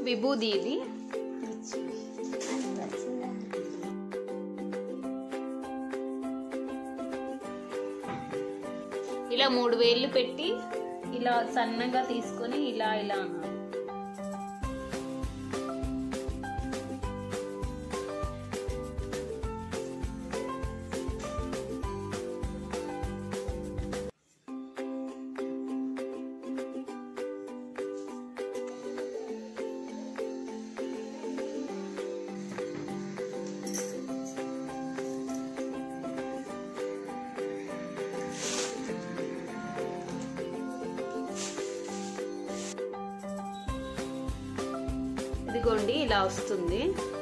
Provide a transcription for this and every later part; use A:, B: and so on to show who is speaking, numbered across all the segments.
A: విభూది ఇది ఇలా మూడు వేళ్ళు పెట్టి ఇలా సన్నగా తీసుకొని ఇలా ఇలా అనాలి ఇదిగోండి ఇలా వస్తుంది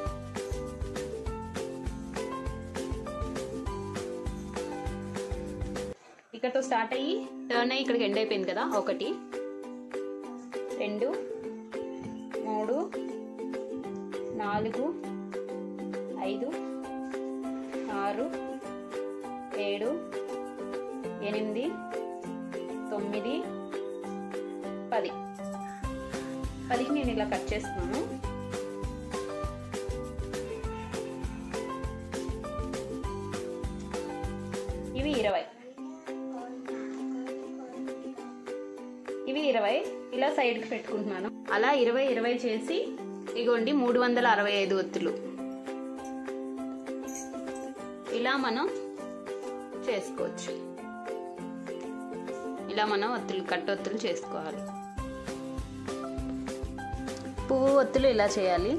A: ఇక్కడతో స్టార్ట్ అయ్యి టర్న్ అయ్యి ఇక్కడికి ఎండ్ అయిపోయింది కదా ఒకటి రెండు మూడు నాలుగు ఐదు ఆరు ఏడు ఎనిమిది తొమ్మిది పది పదికి నేను ఇలా కట్ చేస్తున్నాను ఇవి ఇరవై ఇవి ఇరవై ఇలా సైడ్కి పెట్టుకుంటున్నాను అలా ఇరవై ఇరవై చేసి ఇగోండి మూడు వందల అరవై ఐదు ఒత్తులు ఇలా మనం చేసుకోవచ్చు ఇలా మనం ఒత్తులు కట్టొత్తులు చేసుకోవాలి పువ్వు ఒత్తులు ఇలా చేయాలి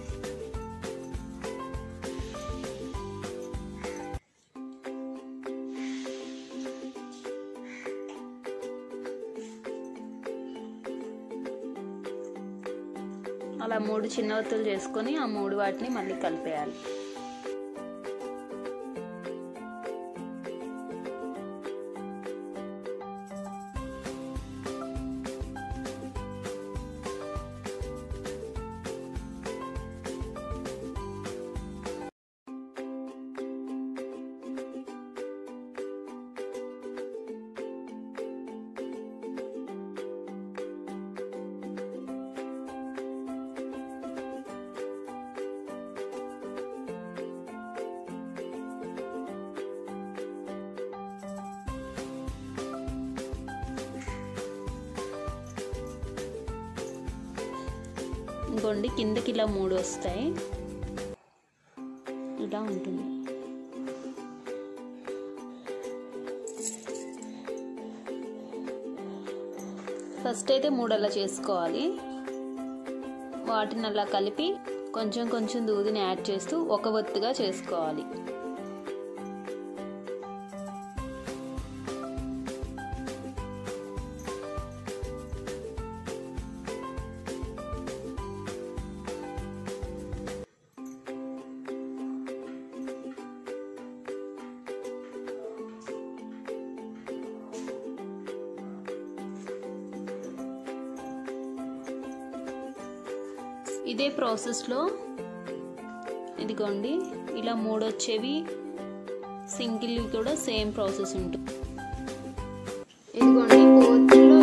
A: అలా మూడు చిన్న ఒత్తులు చేసుకొని ఆ మూడు వాటిని మళ్ళీ కలిపేయాలి ఇంకోండి కిందకి ఇలా మూడు వస్తాయి ఇలా ఉంటుంది ఫస్ట్ అయితే మూడు అలా చేసుకోవాలి వాటిని అలా కలిపి కొంచెం కొంచెం దూదిని యాడ్ చేస్తూ ఒక ఒత్తుగా చేసుకోవాలి ఇదే ప్రాసెస్లో ఇదిగోండి ఇలా మూడు వచ్చేవి సింగిల్ కూడా సేమ్ ప్రాసెస్ ఉంటుంది ఇదిగోండి కోర్టులో